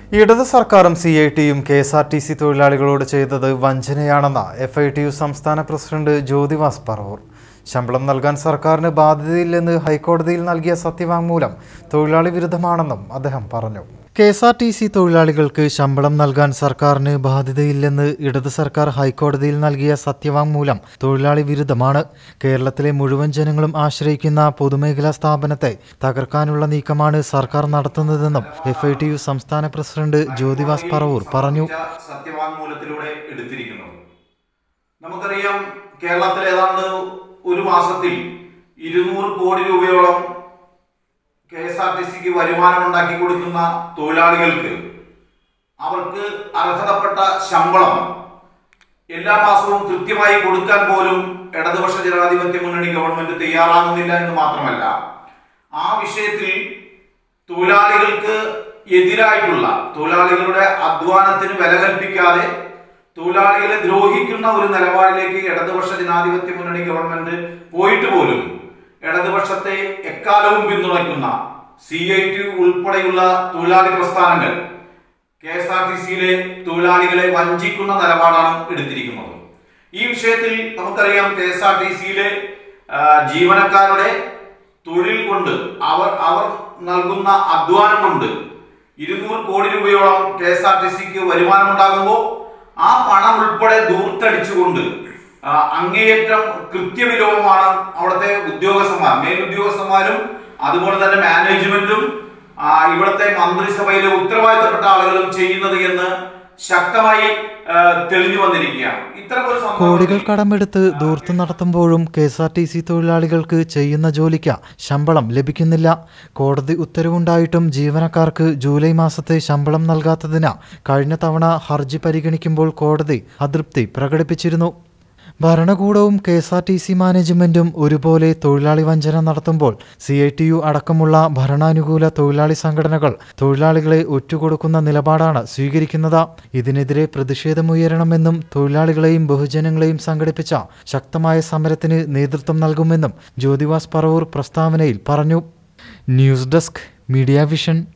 ഇടത് സർക്കാരും C I ടിയും K S R T C തൊഴിലാളികളോട് ചെയ്തത് വഞ്ചനയാണെന്ന എഫ് ഐ ടി യു സംസ്ഥാന പ്രസിഡന്റ് ജ്യോതിവാസ് പറവൂർ ശമ്പളം നൽകാൻ സർക്കാരിന് ബാധ്യതയില്ലെന്ന് ഹൈക്കോടതിയിൽ നൽകിയ സത്യവാങ്മൂലം തൊഴിലാളി വിരുദ്ധമാണെന്നും അദ്ദേഹം പറഞ്ഞു K S R T C തൊഴിലാളികൾക്ക് ശമ്പളം നൽകാൻ സർക്കാരിന് ബാധ്യതയില്ലെന്ന് ഇടത് സർക്കാർ ഹൈക്കോടതിയിൽ നൽകിയ സത്യവാങ്മൂലം തൊഴിലാളി വിരുദ്ധമാണ് കേരളത്തിലെ മുഴുവൻ ജനങ്ങളും ആശ്രയിക്കുന്ന പൊതുമേഖലാ സ്ഥാപനത്തെ തകർക്കാനുള്ള നീക്കമാണ് സർക്കാർ നടത്തുന്നതെന്നും എഫ് ഐ ടി യു സംസ്ഥാന പ്രസിഡന്റ് ജ്യോതിവാസ് പറവൂർ പറഞ്ഞു സത്യവാങ്മൂലത്തിലൂടെ എടുത്തിരിക്കുന്നത് നമുക്കറിയാം കേരളത്തിൽ ഏതാണ്ട് ഒരു മാസത്തിൽ ഇരുന്നൂറ് കോടി രൂപയോളം കെ എസ് ആർ ടി സിക്ക് വരുമാനം ഉണ്ടാക്കി കൊടുക്കുന്ന തൊഴിലാളികൾക്ക് അവർക്ക് അർഹതപ്പെട്ട ശമ്പളം എല്ലാ മാസവും കൃത്യമായി കൊടുക്കാൻ പോലും ഇടതുപക്ഷ ജനാധിപത്യ മുന്നണി ഗവൺമെന്റ് തയ്യാറാകുന്നില്ല എന്ന് മാത്രമല്ല ആ വിഷയത്തിൽ തൊഴിലാളികൾക്ക് എതിരായിട്ടുള്ള തൊഴിലാളികളുടെ അധ്വാനത്തിന് വില കൽപ്പിക്കാതെ തൊഴിലാളികളെ ദ്രോഹിക്കുന്ന ഒരു നിലപാടിലേക്ക് ഇടതുപക്ഷ ജനാധിപത്യ മുന്നണി ഗവൺമെന്റ് പോയിട്ട് പോലും ഇടതുപക്ഷത്തെ എക്കാലവും പിന്തുണയ്ക്കുന്ന സി ഐ ടി ഉൾപ്പെടെയുള്ള തൊഴിലാളി പ്രസ്ഥാനങ്ങൾ കെ എസ് ആർ ടി സിയിലെ തൊഴിലാളികളെ വഞ്ചിക്കുന്ന നിലപാടാണ് എടുത്തിരിക്കുന്നത് ഈ വിഷയത്തിൽ നമുക്കറിയാം കെ എസ് ആർ ടി സിയിലെ ജീവനക്കാരുടെ തൊഴിൽ കൊണ്ട് അവർ അവർ നൽകുന്ന അധ്വാനം കൊണ്ട് ഇരുന്നൂറ് കോടി രൂപയോളം കെ എസ് ആർ ടി സിക്ക് വരുമാനം ഉണ്ടാകുമ്പോൾ ആ പണം ഉൾപ്പെടെ ദൂർത്തടിച്ചുകൊണ്ട് ആ, അങ്ങേയറ്റം കൃത്യവിലോപമാണ് അവിടുത്തെ ഉദ്യോഗസ്ഥന്മാർ മേലുദ്യോഗസ്ഥന്മാരും അതുപോലെ തന്നെ മാനേജ്മെന്റും ആ, ഇവിടുത്തെ മന്ത്രിസഭയിലെ ഉത്തരവാദിത്തപ്പെട്ട ആളുകളും ചെയ്യുന്നത് എന്ന് ശക്തമായി ആ, തെളിഞ്ഞു വന്നിരിക്കുകയാണ് ഇത്തരം ഒരു സംഭവം- കോടികൾ കടമെടുത്ത് ദൂർത്ത് നടത്തുമ്പോഴും K S R T C തൊഴിലാളികൾക്ക് ചെയ്യുന്ന ജോലിക്ക് ശമ്പളം ലഭിക്കുന്നില്ല കോടതി ഉത്തരവുണ്ടായിട്ടും ജീവനക്കാർക്ക് ജൂലൈ മാസത്തെ ശമ്പളം നൽകാത്തതിന് കഴിഞ്ഞ തവണ ഹർജി പരിഗണിക്കുമ്പോൾ കോടതി അതൃപ്തി പ്രകടിപ്പിച്ചിരുന്നു ഭരണകൂടവും K S R T C മാനേജ്മെന്റും ഒരുപോലെ തൊഴിലാളി വഞ്ചന നടത്തുമ്പോൾ സി ഐ ടി യു അടക്കമുള്ള ഭരണാനുകൂല തൊഴിലാളി സംഘടനകൾ തൊഴിലാളികളെ ഒറ്റുകൊടുക്കുന്ന നിലപാടാണ് സ്വീകരിക്കുന്നത് ഇതിനെതിരെ പ്രതിഷേധമുയരണമെന്നും തൊഴിലാളികളെയും ബഹുജനങ്ങളെയും സംഘടിപ്പിച്ച ശക്തമായ സമരത്തിന് നേതൃത്വം നൽകുമെന്നും ജ്യോതിവാസ് പറവൂർ പ്രസ്താവനയിൽ പറഞ്ഞു ന്യൂസ് ഡെസ്ക് മീഡിയ വിഷൻ